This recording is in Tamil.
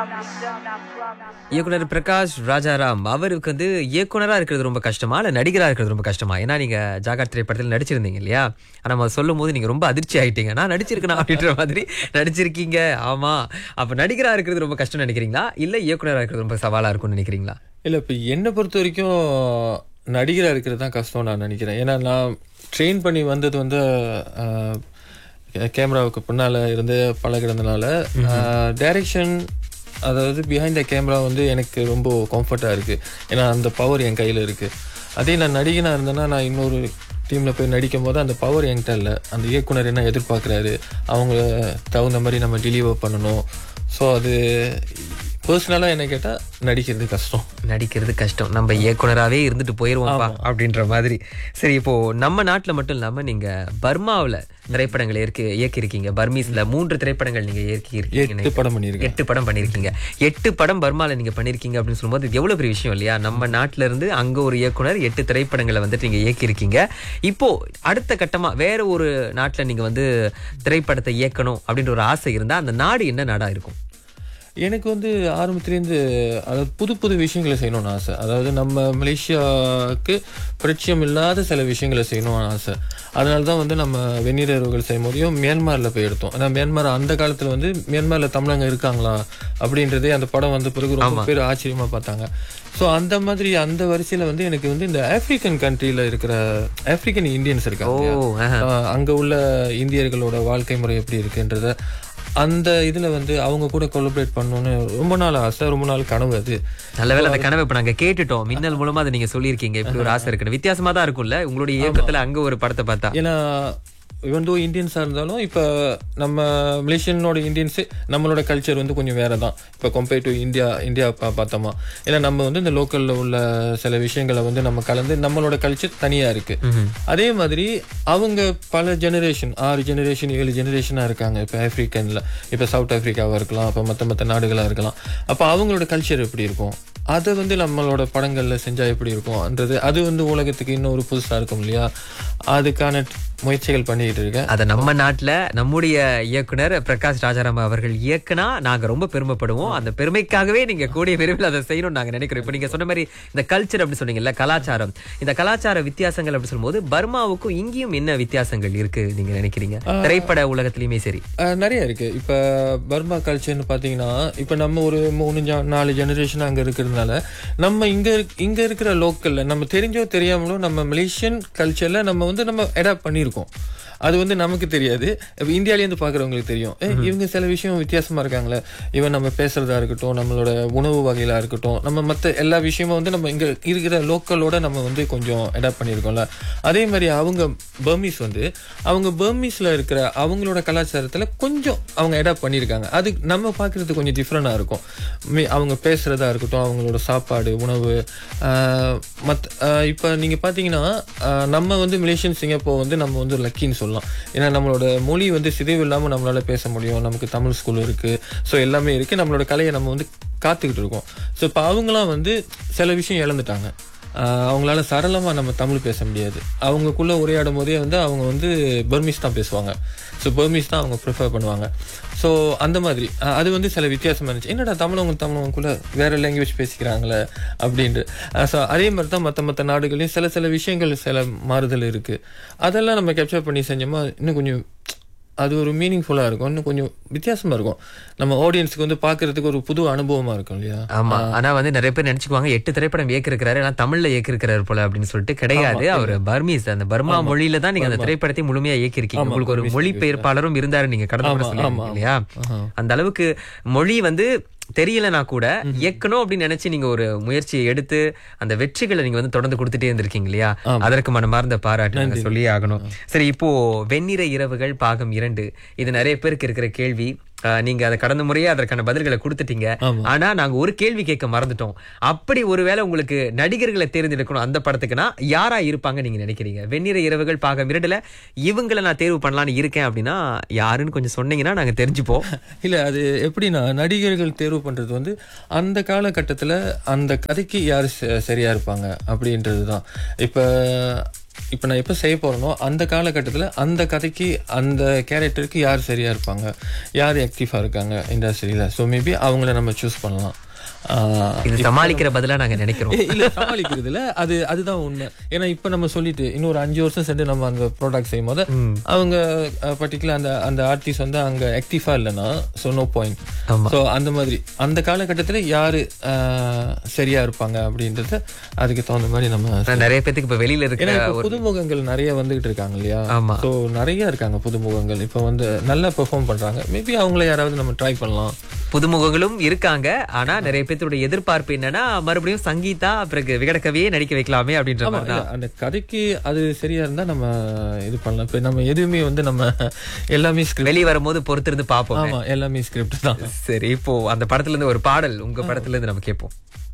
இயக்குனர் பிரகாஷ் ராஜாராம் அவருக்கு வந்து இயக்குனரா இருக்கிறது ரொம்ப கஷ்டமா இல்ல நடிகரா இருக்கிறது ரொம்ப கஷ்டமா ஏன்னா நீங்க ஜாகார் திரைப்படத்தில் நடிச்சிருந்தீங்க இல்லையா ஆனா நம்ம சொல்லும் போது நீங்க ரொம்ப அதிர்ச்சி ஆயிட்டீங்க நான் நடிச்சிருக்கேனா அப்படின்ற மாதிரி நடிச்சிருக்கீங்க ஆமா அப்ப நடிகரா இருக்கிறது ரொம்ப கஷ்டம் நினைக்கிறீங்களா இல்ல இயக்குனரா இருக்கிறது ரொம்ப சவாலா இருக்கும்னு நினைக்கிறீங்களா இல்லை இப்போ என்னை பொறுத்த வரைக்கும் நடிகராக இருக்கிறது தான் கஷ்டம் நான் நினைக்கிறேன் ஏன்னா நான் ட்ரெயின் பண்ணி வந்தது வந்து ஆஹ், கேமராவுக்கு பின்னால் இருந்து பழகினதுனால டைரக்ஷன் அதாவது பிஹைண்ட் த கேமரா வந்து எனக்கு ரொம்ப கம்ஃபர்ட்டாக இருக்குது ஏன்னா அந்த பவர் என் கையில் இருக்குது அதே நான் நடிகனாக இருந்தேன்னா நான் இன்னொரு டீமில் போய் நடிக்கும் போது அந்த பவர் என்கிட்ட இல்லை அந்த இயக்குனர் என்ன எதிர்பார்க்குறாரு அவங்க தகுந்த மாதிரி நம்ம டெலிவர் பண்ணணும் ஸோ அது பர்சனலாக என்ன கேட்டால் நடிக்கிறது கஷ்டம் நடிக்கிறது கஷ்டம் நம்ம இயக்குனராவே இருந்துட்டு போயிருவோம்ப்பா அப்படின்ற மாதிரி சரி இப்போ நம்ம நாட்டுல மட்டும் இல்லாம நீங்க பர்மாவுல திரைப்படங்கள் இயக்கி இயக்கியிருக்கீங்க பர்மீஸ்ல மூன்று திரைப்படங்கள் நீங்க இயக்கி இருக்கீங்க எட்டு படம் பண்ணியிருக்கேன் எட்டு படம் பண்ணிருக்கீங்க எட்டு படம் பர்மால நீங்க பண்ணிருக்கீங்க அப்படின்னு சொல்லும்போது இது எவ்வளவு பெரிய விஷயம் இல்லையா நம்ம நாட்டுல இருந்து அங்க ஒரு இயக்குனர் எட்டு திரைப்படங்களை வந்துட்டு நீங்க இயக்கியிருக்கீங்க இப்போ அடுத்த கட்டமா வேற ஒரு நாட்டுல நீங்க வந்து திரைப்படத்தை இயக்கணும் அப்படின்ற ஒரு ஆசை இருந்தா அந்த நாடு என்ன நாடா இருக்கும் எனக்கு வந்து ஆரம்பத்துலேருந்து அதாவது புது புது விஷயங்களை செய்யணும்னு ஆசை அதாவது நம்ம மலேசியாவுக்கு பரிச்சயம் இல்லாத சில விஷயங்களை செய்யணும்னு ஆசை அதனால தான் வந்து நம்ம வெந்நீரர்கள் செய்யும் போதையும் மியான்மரில் போய் எடுத்தோம் ஏன்னா மியான்மர் அந்த காலத்தில் வந்து மியான்மரில் தமிழங்க இருக்காங்களா அப்படின்றதே அந்த படம் வந்த பிறகு ரொம்ப பேர் ஆச்சரியமாக பார்த்தாங்க ஸோ அந்த மாதிரி அந்த வரிசையில் வந்து எனக்கு வந்து இந்த ஆப்பிரிக்கன் கண்ட்ரியில் இருக்கிற ஆப்பிரிக்கன் இந்தியன்ஸ் இருக்காங்க இல்லையா? ஓ ஆஹா. ஆஹ் அங்க உள்ள இந்தியர்களோட வாழ்க்கை முறை எப்படி இருக்குன்றத அந்த இதுல வந்து அவங்க கூட கொலபரேட் பண்ணணும்னு ரொம்ப நாள் ஆசை ரொம்ப நாள் கனவு அது நல்ல வேளை அந்த கனவை இப்ப நாங்க கேட்டுட்டோம் மின்னல் மூலமா அதை நீங்க சொல்லியிருக்கீங்க இப்படி ஒரு ஆசை இருக்குன்னு வித்தியாசமா தான் இருக்கும்ல உங்களுடைய இயக்கத்துல அங்க ஒரு படத்தை பார்த்தா ஏன்னா இவன் தோ இந்தியன்ஸாக இருந்தாலும் இப்போ நம்ம மலேசியனோட இந்தியன்ஸு நம்மளோட கல்ச்சர் வந்து கொஞ்சம் வேற தான் இப்போ கம்பேர் டு இந்தியா இந்தியா பா பார்த்தோமா ஏன்னா நம்ம வந்து இந்த லோக்கலில் உள்ள சில விஷயங்களை வந்து நம்ம கலந்து நம்மளோட கல்ச்சர் தனியாக இருக்கு அதே மாதிரி அவங்க பல ஜெனரேஷன் ஆறு ஜெனரேஷன் ஏழு ஜெனரேஷனாக இருக்காங்க இப்போ ஆப்பிரிக்கனில் இப்போ சவுத் ஆப்பிரிக்காவாக இருக்கலாம் அப்போ மற்ற மற்ற நாடுகளாக இருக்கலாம் அப்போ அவங்களோட கல்ச்சர் எப்படி இருக்கும் அதை வந்து நம்மளோட படங்களில் செஞ்சால் எப்படி இருக்கும்ன்றது அது வந்து உலகத்துக்கு இன்னொரு புதுசாக இருக்கும் இல்லையா அதுக்கான முயற்சிகள் பண்ணிக்கிட்டு இருக்கேன் அத நம்ம நாட்டுல நம்முடைய இயக்குனர் பிரகாஷ் ராஜாராம் அவர்கள் இயக்குனா நாங்க ரொம்ப பெருமைப்படுவோம் அந்த பெருமைக்காகவே நீங்க கூடிய விரைவில் அதை செய்யணும்னு நாங்க நினைக்கிறோம் இப்ப நீங்க சொன்ன மாதிரி இந்த கல்ச்சர் அப்படி சொன்னீங்கல்ல கலாச்சாரம் இந்த கலாச்சார வித்தியாசங்கள் அப்படி சொல்லும்போது பர்மாவுக்கும் இங்கேயும் என்ன வித்தியாசங்கள் இருக்கு நீங்க நினைக்கிறீங்க திரைப்பட உலகத்திலயுமே சரி அஹ் நிறைய இருக்கு இப்ப பர்மா கல்ச்சர்னு பாத்தீங்கன்னா இப்ப நம்ம ஒரு மூணு ஜா- நாலு ஜெனரேஷன் அங்க இருக்கிறதுனால நம்ம இங்க இருக்- இங்க இருக்கிற லோக்கல்ல நம்ம தெரிஞ்சோ தெரியாமலோ நம்ம மலேசியன் கல்ச்சர்ல நம்ம வந்து நம்ம அடாப்ட் பண்ணியிருக்கோம் அது வந்து நமக்கு தெரியாது இப்ப இந்தியாவிலேருந்து பாக்குறவங்களுக்கு தெரியும் ஏ இவங்க சில விஷயம் வித்தியாசமா இருக்காங்களே இவன் நம்ம பேசுறதா இருக்கட்டும் நம்மளோட உணவு வகையில இருக்கட்டும் நம்ம மத்த எல்லா விஷயமும் வந்து நம்ம இங்க இருக்கிற லோக்கலோட நம்ம வந்து கொஞ்சம் அடாப்ட் பண்ணியிருக்கோம்ல அதே மாதிரி அவங்க பர்மீஸ் வந்து அவங்க பர்மீஸ்ல இருக்கிற அவங்களோட கலாச்சாரத்துல கொஞ்சம் அவங்க அடாப்ட் பண்ணியிருக்காங்க அது நம்ம பார்க்கறது கொஞ்சம் டிஃப்ரெண்டாக இருக்கும் மீ- அவங்க பேசுறதா இருக்கட்டும் அவங்களோட சாப்பாடு உணவு ஆஹ், மத் ஆஹ், இப்போ நீங்க பார்த்தீங்கன்னா ஆஹ், நம்ம வந்து மலேசியன் சிங்கப்பூர் வந்து நம்ம வந்து லக்கின்னு சொல்லலாம் ஏன்னா நம்மளோட மொழி வந்து சிதைவு இல்லாமல் நம்மளால பேச முடியும் நமக்கு தமிழ் ஸ்கூல் இருக்கு ஸோ எல்லாமே இருக்கு நம்மளோட கலையை நம்ம வந்து காத்துக்கிட்டு இருக்கோம் ஸோ இப்போ அவங்களாம் வந்து சில விஷயம் இழந்துட்டாங்க ஆஹ் அவங்களால சரளமாக நம்ம தமிழ் பேச முடியாது அவங்களுக்குள்ள உரையாடும் போதே வந்து அவங்க வந்து பர்மீஸ் தான் பேசுவாங்க ஸோ பர்மீஸ் தான் அவங்க ப்ரிஃபர் பண்ணுவாங்க ஸோ அந்த மாதிரி ஆஹ் அது வந்து சில வித்தியாசமாக இருந்துச்சு என்னடா தமிழவங்க தமிழவங்களுக்குள்ள வேற லாங்குவேஜ் பேசிக்கிறாங்களே அப்படின்ட்டு ஸோ அதே மாதிரி தான் மற்ற மற்ற நாடுகளையும் சில சில விஷயங்கள் சில மாறுதல் இருக்கு அதெல்லாம் நம்ம கேப்சர் பண்ணி செஞ்சோமா இன்னும் கொஞ்சம் அது ஒரு மீனிங்ஃபுல்லாக இருக்கும் இன்னும் கொஞ்சம் வித்தியாசமா இருக்கும் நம்ம ஆடியன்ஸ்க்கு வந்து பார்க்கறதுக்கு ஒரு புது அனுபவமா இருக்கும் இல்லையா ஆமா ஆனா வந்து நிறைய பேர் நினைச்சுக்குவாங்க எட்டு திரைப்படம் இயக்கிருக்கிறாரு எல்லாம் தமிழ்ல இயக்கிருக்கிறாரு போல அப்படின்னு சொல்லிட்டு கிடையாது அவர் பர்மீஸ் அந்த பர்மா மொழியில தான் நீங்க அந்த திரைப்படத்தை முழுமையா இயக்கிருக்கீங்க உங்களுக்கு ஒரு மொழிபெயர்ப்பாளரும் இருந்தாரு நீங்க கடந்த முறை சொல்லியிருந்தீங்க இல்லையா அந்த அளவுக்கு மொழி வந்து தெரியலனா கூட இயக்கணும் அப்படின்னு நினைச்சு நீங்க ஒரு முயற்சியை எடுத்து அந்த வெற்றிகளை நீங்க வந்து தொடர்ந்து கொடுத்துட்டே இருந்திருக்கீங்க இல்லையா அதற்கு மனமார்ந்த பாராட்டு நாங்க சொல்லியே ஆகணும் சரி இப்போ வெண்ணிற இரவுகள் பாகம் இரண்டு இது நிறைய பேருக்கு இருக்கிற கேள்வி அஹ், நீங்க அதை கடந்த முறையே அதற்கான பதில்களை கொடுத்துட்டீங்க ஆனா நாங்க ஒரு கேள்வி கேட்க மறந்துட்டோம் அப்படி ஒருவேளை உங்களுக்கு நடிகர்களை தேர்ந்தெடுக்கணும் அந்த படத்துக்குன்னா யாரா இருப்பாங்க நீங்க நினைக்கிறீங்க வெண்ணிற இரவுகள் பாகம் இரண்டுல இவங்களை நான் தேர்வு பண்ணலாம்னு இருக்கேன் அப்படின்னா யாருன்னு கொஞ்சம் சொன்னீங்கன்னா நாங்க தெரிஞ்சுப்போம் இல்ல அது எப்படின்னா நடிகர்கள் தேர்வு பண்றது வந்து அந்த காலகட்டத்துல அந்த கதைக்கு யார் ச- சரியா இருப்பாங்க அப்படின்றது தான் இப்ப இப்போ நான் எப்போ செய்ய போறேனோ அந்த காலகட்டத்தில் அந்த கதைக்கு அந்த கேரக்டருக்கு யார் சரியா இருப்பாங்க யார் ஆக்டிவாக இருக்காங்க இண்டஸ்ட்ரியில் ஸோ மேபி அவங்கள நம்ம சூஸ் பண்ணலாம் ஆஹ் இது சமாளிக்கிற பதிலா நாங்க நினைக்கிறோம் ஏ, இல்ல சமாளிக்கிறது இல்ல அது அதுதான் உண்மை ஏன்னா இப்ப நம்ம சொல்லிட்டு இன்னொரு அஞ்சு வருஷம் சென்று நம்ம அந்த ப்ராடக்ட் செய்யும் போது அவங்க பர்டிகுலர் அந்த அந்த ஆர்டிஸ்ட் வந்து அங்க ஆக்டிவா இல்லைன்னா ஸோ நோ பாயிண்ட் ஆமா. ஸோ அந்த மாதிரி அந்த காலகட்டத்துல யாரு ஆஹ், சரியா இருப்பாங்க அப்படின்றது அதுக்கு தகுந்த மாதிரி நம்ம ஆனா, நிறைய பேத்துக்கு இப்ப வெளியில ஏன்னா இருக்க இப்ப புதுமுகங்கள் நிறைய வந்துகிட்டு இருக்காங்க இல்லையா ஆமா. ஸோ நிறைய இருக்காங்க புதுமுகங்கள் இப்போ வந்து நல்லா பெர்ஃபார்ம் பண்றாங்க மேபி அவங்கள யாராவது நம்ம ட்ரை பண்ணலாம் புதுமுகங்களும் இருக்காங்க ஆனா நிறைய பேர்த்தோட எதிர்பார்ப்பு என்னன்னா மறுபடியும் சங்கீதா பிறகு விகடக்கவையே நடிக்க வைக்கலாமே அப்படின்ற ஆமா, மாதிரி தான் இல்ல, அந்த கதைக்கு அது சரியா இருந்தா நம்ம இது பண்ணலாம் இப்ப நம்ம எதுவுமே வந்து நம்ம எல்லாமே ஸ்கிரிப்ட் வெளியே வரும்போது பொறுத்திருந்து பாப்போம் ஆமா எல்லாமே ஸ்கிரிப்ட் தான் சரி இப்போ அந்த படத்துல இருந்து ஒரு பாடல் உங்க படத்துல இருந்து நம்ம கேட்போம்